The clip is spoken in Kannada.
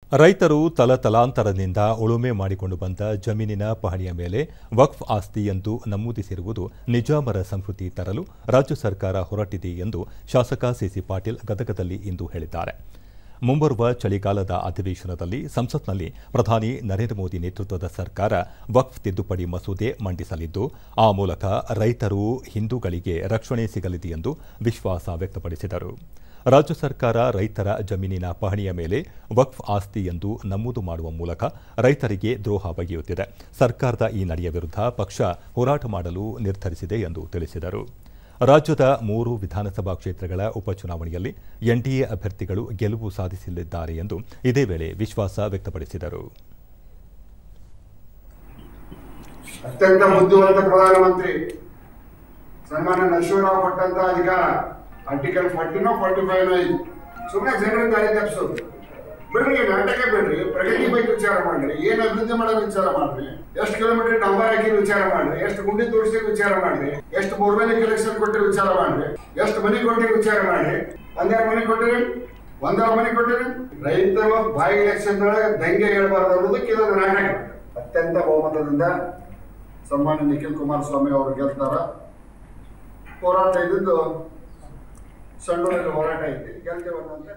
ರೈತರು ತಲತಲಾಂತರದಿಂದ ಉಳುಮೆ ಮಾಡಿಕೊಂಡು ಬಂದ ಜಮೀನಿನ ಪಹಣಿಯ ಮೇಲೆ ವಕ್ಫ್ ಆಸ್ತಿ ಎಂದು ನಮೂದಿಸಿರುವುದು ನಿಜಾಮರ ಸಂಸ್ಕೃತಿ ತರಲು ರಾಜ್ಯ ಸರ್ಕಾರ ಹೊರಟಿದೆ ಎಂದು ಶಾಸಕ ಸಿಸಿ ಪಾಟೀಲ್ ಗದಗದಲ್ಲಿ ಇಂದು ಹೇಳಿದ್ದಾರೆ ಮುಂಬರುವ ಚಳಿಗಾಲದ ಅಧಿವೇಶನದಲ್ಲಿ ಸಂಸತ್ನಲ್ಲಿ ಪ್ರಧಾನಿ ನರೇಂದ್ರ ಮೋದಿ ನೇತೃತ್ವದ ಸರ್ಕಾರ ವಕ್ಫ್ ತಿದ್ದುಪಡಿ ಮಸೂದೆ ಮಂಡಿಸಲಿದ್ದು ಆ ಮೂಲಕ ರೈತರು ಹಿಂದೂಗಳಿಗೆ ರಕ್ಷಣೆ ಸಿಗಲಿದೆ ಎಂದು ವಿಶ್ವಾಸ ವ್ಯಕ್ತಪಡಿಸಿದರು ರಾಜ್ಯ ಸರ್ಕಾರ ರೈತರ ಜಮೀನಿನ ಪಹಣಿಯ ಮೇಲೆ ವಕ್ಫ್ ಆಸ್ತಿ ಎಂದು ನಮೂದು ಮಾಡುವ ಮೂಲಕ ರೈತರಿಗೆ ದ್ರೋಹ ಬಗೆಯುತ್ತಿದೆ ಸರ್ಕಾರದ ಈ ನಡೆಯ ವಿರುದ್ಧ ಪಕ್ಷ ಹೋರಾಟ ಮಾಡಲು ನಿರ್ಧರಿಸಿದೆ ಎಂದು ತಿಳಿಸಿದರು ರಾಜ್ಯದ ಮೂರು ವಿಧಾನಸಭಾ ಕ್ಷೇತ್ರಗಳ ಉಪಚುನಾವಣೆಯಲ್ಲಿ ಎನ್ಡಿಎ ಅಭ್ಯರ್ಥಿಗಳು ಗೆಲುವು ಸಾಧಿಸಲಿದ್ದಾರೆ ಎಂದು ಇದೇ ವೇಳೆ ವಿಶ್ವಾಸ ವ್ಯಕ್ತಪಡಿಸಿದರು ಅತ್ಯಂತ ಬುದ್ಧಿವಂತ ಪ್ರಧಾನಮಂತ್ರಿ ಸನ್ಮಾನ್ಯ ನರಸಿಂಹರಾವ್ ಕೊಟ್ಟಂತ ಅಧಿಕಾರ ಆರ್ಟಿಕಲ್ ಫಾರ್ಟಿನೋ ಫಾರ್ಟಿ ಫೈವ್ ಐದು ಸುಮ್ಮನೆ ಜನರಿಂದ ದಾರಿ ತಪ್ಪಿಸೋದು ಬಿಡ್ರಿ ನಾಟಕ ಬಿಡ್ರಿ ಪ್ರಗತಿ ಬಗ್ಗೆ ವಿಚಾರ ಮಾಡ್ರಿ ಏನ್ ಅಭಿವೃದ್ಧಿ ಮಾಡೋದು ವಿಚಾರ ಮಾಡ್ರಿ ಎಷ್ಟು ಕಿಲೋಮೀಟರ್ ಡಂಬರ್ ಹಾಕಿ ವಿಚಾರ ಮಾಡ್ರಿ ಎಷ್ಟು ಗುಂಡಿ ತೋರಿಸಿ ವಿಚಾರ ಮಾಡ್ರಿ ಎಷ್ಟು ಬೋರ್ವೆಲ್ ಕಲೆಕ್ಷನ್ ಕೊಟ್ಟಿರಿ ವಿಚಾರ ಮಾಡ್ರಿ ಎಷ್ಟು ಮನೆ ಕೊಟ್ಟಿರಿ ವಿಚಾರ ಮಾಡ್ರಿ ಒಂದೆರಡು ಮನೆ ಕೊಟ್ಟಿರಿ ಒಂದರ ಮನೆ ಕೊಟ್ಟಿರಿ ರೈತರ ಬಾಯಿ ಎಲೆಕ್ಷನ್ ಒಳಗೆ ದಂಗೆ ಹೇಳ್ಬಾರ್ದು ಅನ್ನೋದಕ್ಕೆ ಇದೊಂದು ನಾಟಕ ಅತ್ಯಂತ ಬಹುಮತದಿಂದ ಸನ್ಮಾನ್ಯ ನಿಖಿಲ್ ಕುಮಾರಸ್ವಾಮಿ ಅವರು ಗೆಲ್ತಾರ ಹೋರಾಟ ಇದ್ದಿದ್ದು ಸಣ್ಣ ಹೋರಾಟ ಐತಿ ಗೆಲ್ತೇವೆ ಅನ್ನೋಂಥ